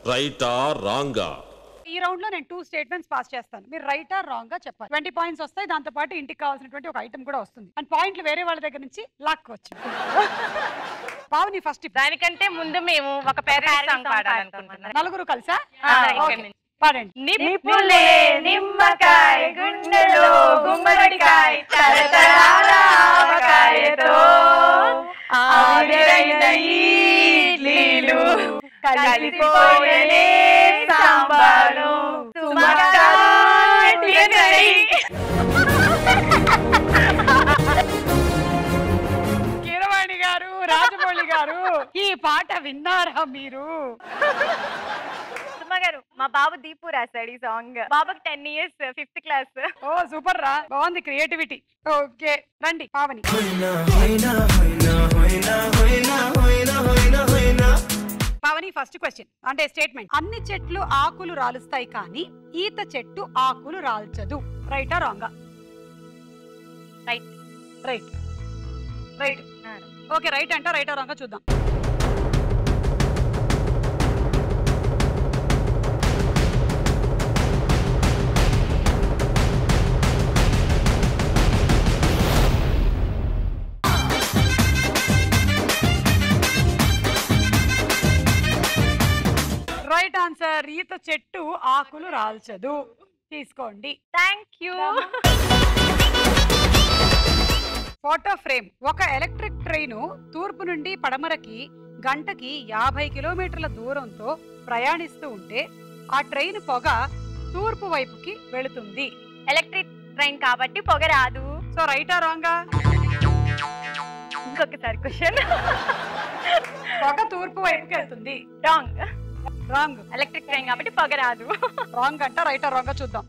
రైటా రాంగా ఈ రౌండ్ లో నేను టూ స్టేట్మెంట్స్ పాస్ చేస్తాను మీరు రైట్ ఆర్ రాంగ్ గా చెప్పాలి ట్వంటీ పాయింట్స్ వస్తాయి దాంతో పాటు ఇంటికి కావాల్సినటువంటి ఒక ఐటమ్ కూడా వస్తుంది అండ్ పాయింట్లు వేరే వాళ్ళ దగ్గర నుంచి లాక్కోవచ్చు పావని ఫస్ట్ దానికంటే ముందు మేము ఒక పేరెంట్ సాంగ్ పాడాలనుకుంటున్నాం నలుగురు కలిసా ఆ, ఓకే. ఇక్కడి నుంచి. పాడండి నిప్పులే నిమ్మకాయ గుండెలో గుమ్మడికాయ తరతరాల ఆవకాయతో ఆవిరైన ఈ నీళ్ళు కలిసిపోయలే సాంబారు సుమకాటిగై. కీరవాణి గారు రాజమౌళి గారు ఈ పాట విన్నారా మీరు సుమ గారు మా బాబు దీపు రాశాడు ఈ సాంగ్ బాబుకి టెన్ ఇయర్స్ ఫిఫ్త్ క్లాస్ ఓ సూపర్ రా బాగుంది క్రియేటివిటీ ఓకే రండి పావని పావని ఫస్ట్ క్వశ్చన్ అంటే స్టేట్మెంట్ అన్ని చెట్లు ఆకులు రాలుస్తాయి కానీ ఈత చెట్టు ఆకులు రాల్చదు రైటా రాంగా right right right okay right అంట రైటా రాంగా చూద్దాం రైట్ ఆన్సర్ ఈత చెట్టు ఆకులు రాల్చదు తీసుకోండి థ్యాంక్ యూ ఫోటో ఫ్రేమ్ ఒక ఎలక్ట్రిక్ ట్రైన్ తూర్పు నుండి పడమరకి గంటకి యాభై కిలోమీటర్ల దూరంతో ప్రయాణిస్తూ ఉంటే ఆ ట్రైన్ పొగ తూర్పు వైపుకి వెళుతుంది ఎలక్ట్రిక్ ట్రైన్ కాబట్టి పొగ రాదు సో రైటా రాంగా ఇంకొకసారి క్వశ్చన్ పొగ తూర్పు వైపుకి వెళ్తుంది రాంగ్ రాంగ్ ఎలక్ట్రిక్ ట్రైన్ కాబట్టి పొగ రాదు రాంగ్ అంట రైటా రాంగా చూద్దాం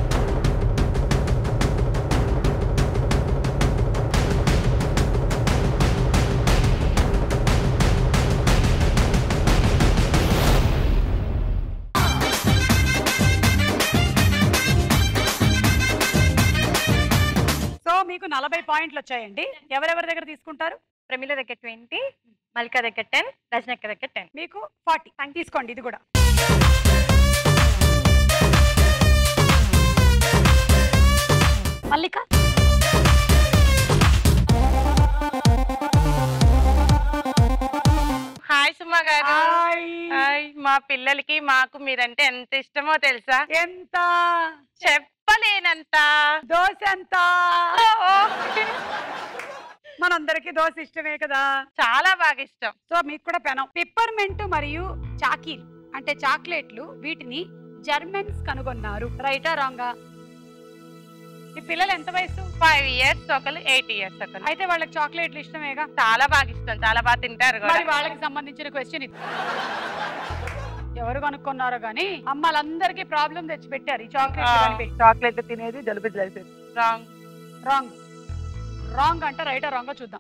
సో మీకు నలభై పాయింట్లు వచ్చాయండి ఎవరెవరి దగ్గర తీసుకుంటారు ప్రమిల దగ్గర ట్వంటీ మల్లిక దగ్గర టెన్ రజనక్క దగ్గర టెన్ మీకు ఫార్టీ తీసుకోండి ఇది కూడా మల్లిక హాయ్ సుమ గారు హాయ్. హాయ్ మా పిల్లలకి మాకు మీరంటే ఎంత ఇష్టమో తెలుసా ఎంత చెప్పలేనంత దోశ ఎంత మనందరికి దోశ ఇష్టమే కదా చాలా బాగా ఇష్టం సో మీకు కూడా పెనం పిప్పర్మెంట్ మరియు చాకీలు అంటే చాక్లెట్లు వీటిని జర్మన్స్ కనుగొన్నారు రైటా రాంగా ఈ పిల్లలు ఎంత వయసు ఫైవ్ ఇయర్స్ ఒకరు ఎయిట్ ఇయర్స్ ఒకరు అయితే వాళ్ళకి చాక్లెట్లు ఇష్టమేగా చాలా బాగా ఇష్టం చాలా బాగా తింటారు మరి కూడా వాళ్ళకి సంబంధించిన క్వశ్చన్ ఇది ఎవరు కనుక్కున్నారో గానీ అమ్మలందరికీ ప్రాబ్లం తెచ్చి పెట్టారు ఈ చాక్లెట్ చాక్లెట్ తినేది జలుబు జలుబు రాంగ్ రాంగ్ రాంగ్ అంటే రైటా రాంగ్ చూద్దాం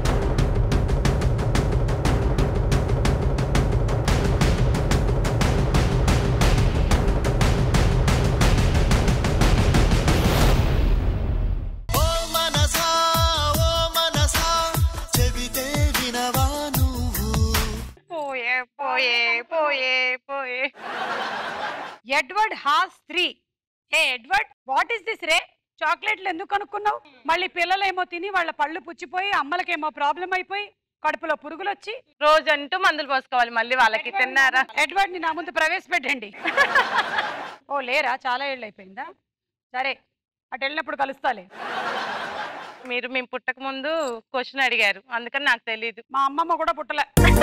ఓ మనసా ఓ మనసా చెబితే వినవా నువ్వు పోయే పోయే పోయే పోయే Edward has three a Edward what is this రే చాక్లెట్లు ఎందుకు కనుక్కున్నావు మళ్ళీ పిల్లలేమో తిని వాళ్ళ పళ్ళు పుచ్చిపోయి అమ్మలకేమో ప్రాబ్లం అయిపోయి కడుపులో పురుగులు వచ్చి రోజంటూ మందులు పోసుకోవాలి మళ్ళీ వాళ్ళకి తిన్నారా ఎడ్వర్డ్ ని నా ముందు ప్రవేశపెట్టండి ఓ లేరా చాలా ఏళ్ళు అయిపోయిందా సరే అటు వెళ్ళినప్పుడు కలుస్తాలే మీరు మేము పుట్టక ముందు క్వశ్చన్ అడిగారు అందుకని నాకు తెలియదు మా అమ్మమ్మ కూడా పుట్టలే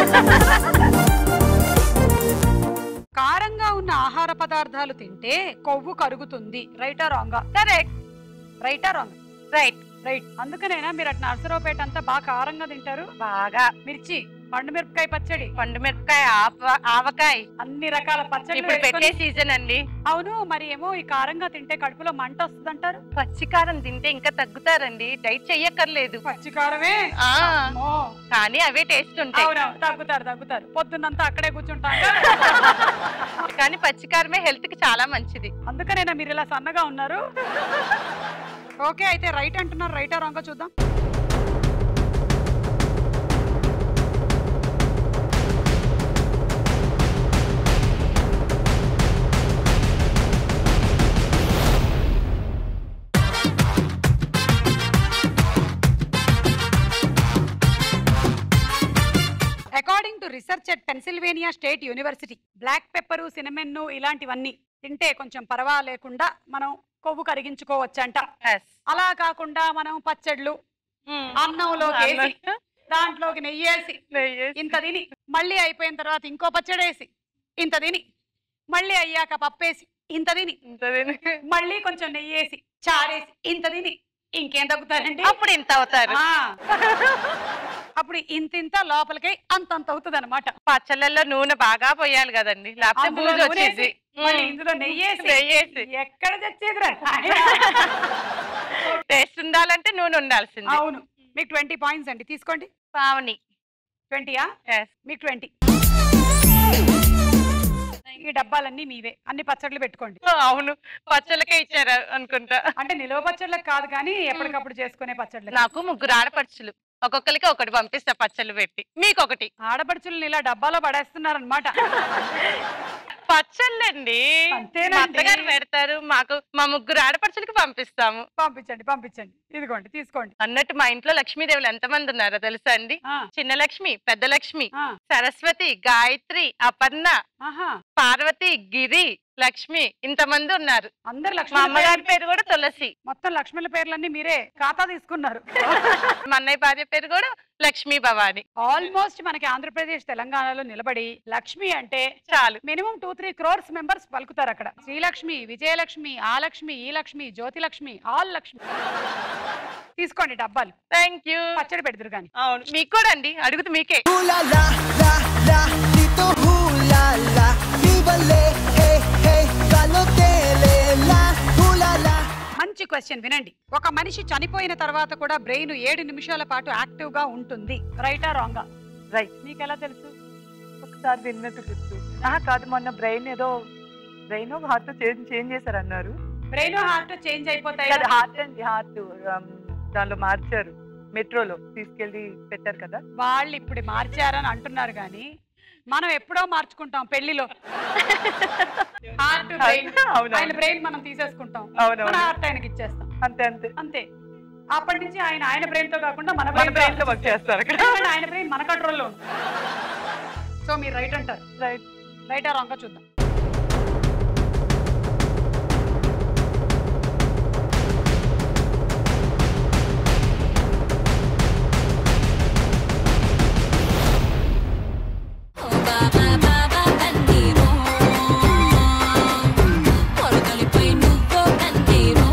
కారంగా ఉన్న ఆహార పదార్థాలు తింటే కొవ్వు కరుగుతుంది రైటా రాంగా కరెక్ట్ రైటా రాంగ్ రైట్ రైట్ అందుకనేనా మీరు అటు నర్సరావుపేట అంతా బాగా కారంగా తింటారు బాగా మిర్చి పండు మిరపకాయ పచ్చడి పండు మిరపకాయ ఆవ- ఆవకాయ అన్ని రకాల పచ్చడి ఇప్పుడు పెట్టే సీజన్ అండి అవును మరి ఏమో ఈ కారంగా తింటే కడుపులో మంట వస్తుంది అంటారు పచ్చికారం తింటే ఇంకా తగ్గుతారండి డైట్ చెయ్యక్కర్లేదు పచ్చికారమే ఆ, అమ్మో. కానీ అవే టేస్ట్ ఉంటాయి అవునవును తగ్గుతారు తగ్గుతారు పొద్దున్నంతా అక్కడే కూర్చుంటారు కానీ పచ్చికారమే హెల్త్ కి చాలా మంచిది అందుకనేనా మీరు ఇలా సన్నగా ఉన్నారు ఓకే అయితే రైట్ అంటున్నారు రైటా రాంగా చూద్దాం Pennsylvania State University black pepper సినమెన్ను ఇలాంటివన్నీ తింటే కొంచెం పర్వాలేకుండా మనం కొవ్వు కరిగించుకోవచ్చంట Yes. అలా కాకుండా మనం పచ్చళ్ళు మ్మ్. అన్నంలో వేసి అన్నం. దాంట్లోకి నెయ్యేసి నెయ్యేసి. ఇంత తిని మళ్ళీ అయిపోయిన తర్వాత ఇంకో పచ్చడేసి ఇంత తిని మళ్ళీ అయ్యాక పప్పేసి ఇంత తిని ఇంత తిని. మళ్ళీ కొంచెం నెయ్యేసి చారేసి ఇంత తిని ఇంకేం తగ్గుతారండి అప్పుడు ఇంత అవుతారు ఆ. అప్పుడు ఇంత ఇంత లోపలికి అంతంత అవుతుంది అనమాట పచ్చళ్ళల్లో నూనె బాగా పోయాలి కదండి లేకపోతే బూజు వచ్చేది మళ్ళీ ఇందులో నెయ్యేసి నెయ్యేసి ఎక్కడ చచ్చేదిరా టేస్ట్ ఉండాలంటే నూనె ఉండాల్సింది అవును మీకు ట్వంటీ పాయింట్స్ అండి తీసుకోండి పావని ట్వంటీయా Yes. మీకు ట్వంటీ ఈ డబ్బాలన్నీ మీవే అన్ని పచ్చళ్ళు పెట్టుకోండి అవును పచ్చళ్ళకే ఇచ్చారు అనుకుంటా అంటే నిలవ పచ్చళ్ళకి కాదు కానీ ఎప్పటికప్పుడు చేసుకునే పచ్చళ్ళకి నాకు ముగ్గురు ఆడపడుచులు ఒక్కొక్కరికి ఒకటి పంపిస్తా పచ్చళ్ళు పెట్టి మీకు ఒకటి ఆడపడుచుల్ని ఇలా డబ్బాలో పడేస్తున్నారనమాట పచ్చళ్ళండి అంతేనండి. మా అత్తగారు పెడతారు మాకు మా ముగ్గురు ఆడపడుచులకి పంపిస్తాము పంపించండి పంపించండి ఇదిగోండి తీసుకోండి అన్నట్టు మా ఇంట్లో లక్ష్మీదేవులు ఎంతమంది ఉన్నారో తెలుసా అండి ఆ, చిన్న లక్ష్మి పెద్ద లక్ష్మి ఆ, సరస్వతి గాయత్రి అపర్ణ ఆహా పార్వతి గిరి లక్ష్మి ఇంతమంది ఉన్నారు అందరు మా లక్ష్మీ అమ్మగారి పేరు కూడా తులసి మొత్తం లక్ష్మీల పేర్లన్నీ మీరే ఖాతా తీసుకున్నారు మా అన్నయ్య భార్య పేరు కూడా లక్ష్మీ భవాని ఆల్మోస్ట్ మనకి ఆంధ్రప్రదేశ్ తెలంగాణలో నిలబడి లక్ష్మి అంటే చాలు minimum two three crores members పలుకుతారు అక్కడ శ్రీలక్ష్మి విజయలక్ష్మి ఆ లక్ష్మి ఈ లక్ష్మి జ్యోతి లక్ష్మి ఆల్ లక్ష్మి తీసుకోండి డబ్బాలు థ్యాంక్ యూ పచ్చడి పెడదురు కానీ అవును మీకు కూడా అండి అడుగుతూ మీకే Hula la la la, dito hula la, vívale, hey hey, balotele la, hula la. మంచి క్వశ్చన్ వినండి ఒక మనిషి చనిపోయిన తర్వాత కూడా బ్రెయిన్ ఏడు నిమిషాల పాటు యాక్టివ్ గా ఉంటుంది రైటా రాంగా రైట్ మీకు ఎలా తెలుసు ఒకసారి విన్నట్టు గుర్తు ఆహా కాదు మొన్న బ్రెయిన్ ఏదో బ్రెయిన్ హార్ట్ చేంజ్ చేంజ్ చేశారు అన్నారు బ్రెయిన్ హార్ట్ చేంజ్ అయిపోతాయి కదా హార్ట్ అండి హార్ట్ దానిలో మార్చారు మెట్రోలో తీసుకెళ్ళి పెట్టారు కదా వాళ్ళు ఇప్పుడు మార్చారని అంటున్నారు కానీ మనం ఎప్పుడో మార్చుకుంటాం పెళ్లిలో హార్ట్ బ్రెయిన్ అవును ఆయన బ్రెయిన్ మనం తీసేసుకుంటాం మన అవునవును హార్ట్ ఆయనకి ఇచ్చేస్తాం అంతే అంతే అంతే అప్పటి నుంచి ఆయన ఆయన బ్రెయిన్ తో కాకుండా మన మన బ్రెయిన్ బ్రెయిన్ లో వర్క్ చేస్తారు అక్కడ ఎందుకంటే ఆయన బ్రెయిన్ మన కంట్రోల్లో ఉంది సో మీరు రైట్ అంటారు రైట్ రైట్ ఆ రాంగ్ చూద్దాం ఓ బాబా బాబా కన్నీరో పొరగలిపై నువ్వో కన్నీరో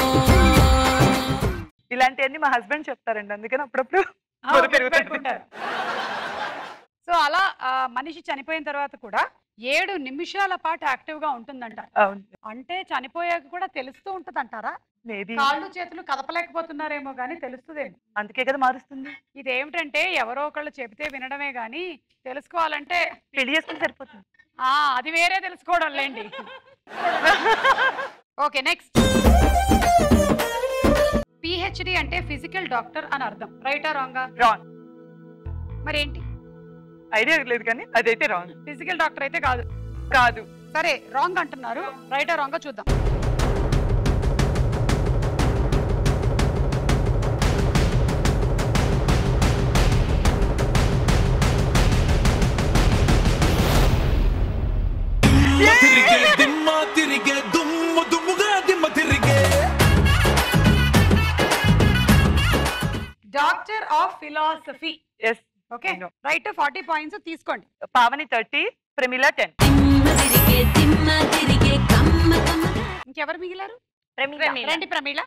ఇలాంటివన్నీ మా హస్బెండ్ చెప్తారండి అందుకని అప్పుడప్పుడు ఆ, బుర్ర గుర్తు పెరుగుతుంది. పెట్టుకుంటారు. సో అలా ఆ, మనిషి చనిపోయిన తర్వాత కూడా ఏడు నిమిషాల పాటు యాక్టివ్ గా ఉంటుందంట అవును అంటే చనిపోయాక కూడా తెలుస్తూ ఉంటదంటారా మేబీ కాళ్ళు చేతులు కదపలేకపోతున్నారేమో గానీ తెలుస్తుందేమో అందుకే కదా మారుస్తుంది ఇదేమిటంటే ఎవరో ఒకళ్ళు చెబితే వినడమే గానీ తెలుసుకోవాలంటే పెళ్లి చేసుకుని సరిపోతుంది ఆ అది వేరే తెలుసుకోవడం లేండి ఓకే నెక్స్ట్ పిహెచ్డి అంటే ఫిజికల్ డాక్టర్ అని అర్థం రైటా రాంగా రాంగ్ మరేంటి ఐడియా లేదు కానీ అదైతే రాంగ్ ఫిజికల్ డాక్టర్ అయితే కాదు కాదు సరే రాంగ్ అంటున్నారు రైటా రాంగా చూద్దాం తిరిగే దిమ్మ తిరిగే దుమ్ము దుమ్ముగా దిమ్మ తిరిగే doctor of philosophy yes okay I know. Right forty points తీసుకోండి పావని థర్టీ ప్రమిళ టెన్ దిమ్మ తిరిగే దిమ్మ తిరిగే కమ్మ కమ్మ ఇంకెవరు మిగిలారు ప్రమీల. రండి ప్రమీళ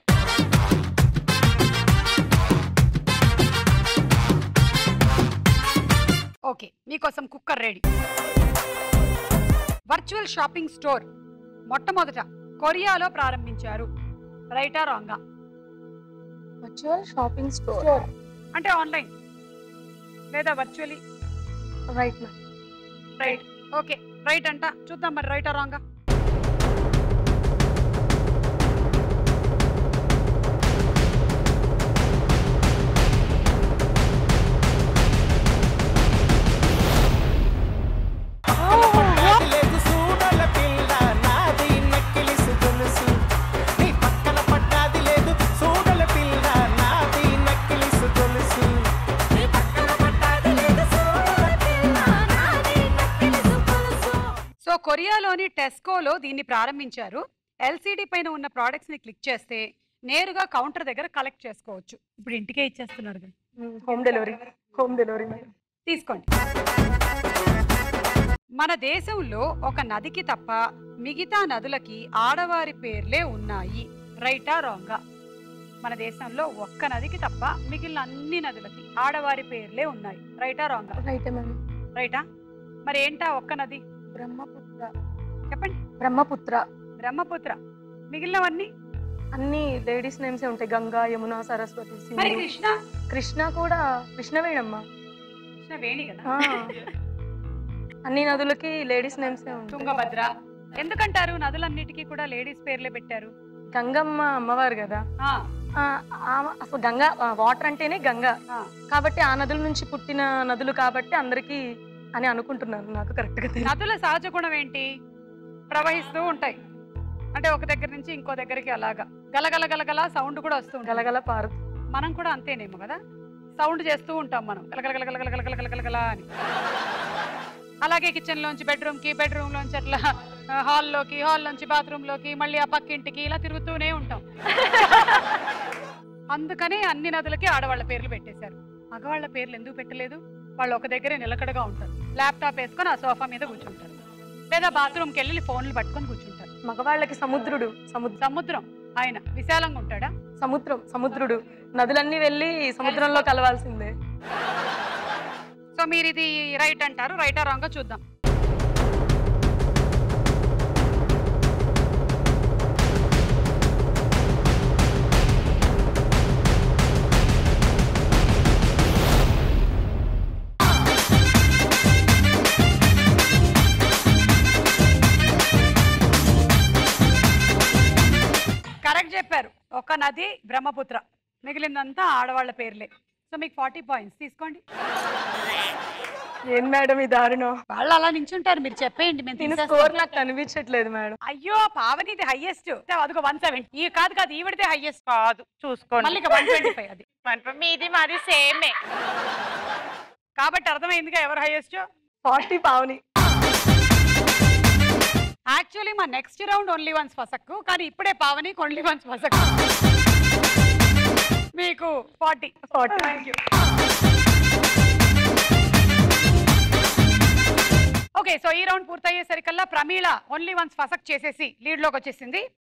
ఓకే మీకోసం cooker ready virtual shopping store మొట్టమొదట కొరియాలో ప్రారంభించారు రైటా రాంగా వర్చువల్ షాపింగ్ స్టోర్ అంటే ఆన్లైన్ లేదా virtually right ma'am right okay right అంట చూద్దాం మరి రైటా రాంగా లేదు సూడల పిల్ల నాది నక్కిలిసు గొలుసు నీ పక్కన పడ్డాది లేదు సూడల పిల్ల నాది నక్కిలిసు గొలుసు నీ పక్కన పడ్డాది లేదు సూడల పిల్ల నాది లండన్లోని టెస్కోలో దీన్ని ప్రారంభించారు ఎల్సిడి పైన ఉన్న ప్రోడక్ట్స్ ని క్లిక్ చేస్తే నేరుగా కౌంటర్ దగ్గర కలెక్ట్ చేసుకోవచ్చు ఇప్పుడు ఇంటికే ఇచ్చేస్తున్నారు కదా. Home delivery home delivery madam తీసుకోండి మన దేశంలో ఒక నదికి తప్ప మిగతా నదులకి ఆడవారి పేర్లే ఉన్నాయి రైటా రాంగా మన దేశంలో ఒక్క నదికి తప్ప మిగిలిన అన్ని నదులకి ఆడవారి పేర్లే ఉన్నాయి రైటా రాంగా రైటే మేడం రైటా మరి ఏంటా ఒక్క నది బ్రహ్మపుత్ర చెప్పండి బ్రహ్మపుత్ర బ్రహ్మపుత్ర మిగిలినవన్నీ అన్ని లేడీస్ నేమ్స్ ఉంటాయి గంగా యమున సరస్వతి మరి సింధు కృష్ణ కృష్ణ కూడా కృష్ణవేణమ్మ కృష్ణ వేణి కదా ఆ. అన్ని నదులకి లేడీస్ నేమ్స్ ఉంటాయి తుంగభద్ర ఎందుకంటారు నదులన్నిటికీ కూడా లేడీస్ పేర్లే పెట్టారు గంగమ్మ అమ్మవారు కదా ఆ, ఆ, ఆ- అసలు గంగా వాటర్ అంటేనే గంగా ఆ. కాబట్టి ఆ నదుల నుంచి పుట్టిన నదులు కాబట్టి అందరికీ అని అనుకుంటున్నాను నాకు కరెక్ట్ గా తెలియదు నదుల సహజ గుణం ఏంటి ప్రవహిస్తూ ఉంటాయి అంటే ఒక దగ్గర నుంచి ఇంకో దగ్గరికి అలాగా గలగల గలగల సౌండ్ కూడా వస్తూ ఉంటుంది గలగల పారుతూ మనం కూడా అంతేనేమో కదా సౌండ్ చేస్తూ ఉంటాం మనం గలగల గలగల గలగల గలగల గలగల అని అలాగే కిచెన్ లోంచి బెడ్రూమ్ కి బెడ్రూమ్ లోంచి అట్లా హాల్ లోకి హాల్ నుంచి బాత్రూమ్ లోకి మళ్ళీ ఆ పక్కింటికి ఇలా తిరుగుతూనే ఉంటాం అందుకనే అన్ని నదులకి ఆడవాళ్ళ పేర్లు పెట్టేశారు మగవాళ్ళ పేర్లు ఎందుకు పెట్టలేదు వాళ్ళు ఒక దగ్గరే నిలకడగా ఉంటారు ల్యాప్టాప్ వేసుకొని ఆ సోఫా మీద కూర్చుంటారు లేదా బాత్రూమ్కి వెళ్ళి ఫోన్లు పట్టుకొని కూర్చుంటారు మగవాళ్ళకి సముద్రుడు సముద్ర సముద్రం ఆయన విశాలంగా ఉంటాడా సముద్రం సముద్రుడు నదులన్నీ వెళ్ళి సముద్రంలో కలవాల్సిందే సో మీరు ఇది రైట్ అంటారు రైటా రాంగ్ చూద్దాం కరెక్ట్ చెప్పారు ఒక నది బ్రహ్మపుత్ర మిగిలిందంతా ఆడవాళ్ళ పేర్లే సో మీకు ఫార్టీ పాయింట్స్ తీసుకోండి ఏం మేడం ఈ దారుణం వాళ్ళు అలా నించుంటారు మీరు చెప్పేయండి మేము నేను తీసేస్తాం. స్కోర్ నాకు కనిపించట్లేదు మేడం అయ్యో పావనిది హైయెస్ట్ అదిగో వన్ సెవెంటీ ఈ కాదు కాదు ఈవిడితే హైయెస్ట్ కాదు చూసుకోండి మళ్ళీ వన్ ట్వంటీ ఫైవ్ అది మన- మీది మాది సేమే కాబట్టి అర్థమైందిగా ఎవరు హైయెస్ట్ ఫార్టీ పావుని యాక్చువల్లీ మా నెక్స్ట్ రౌండ్ ఓన్లీ వన్స్ పసక్కు కానీ ఇప్పుడే పావని ఓన్లీ వన్స్ పసక్కు మీకు forty forty thank you okay so ఈ రౌండ్ పూర్తయ్యేసరికల్లా ప్రమీల ఓన్లీ వన్స్ ఫసక్ చేసేసి లీడ్ లోకి వచ్చేసింది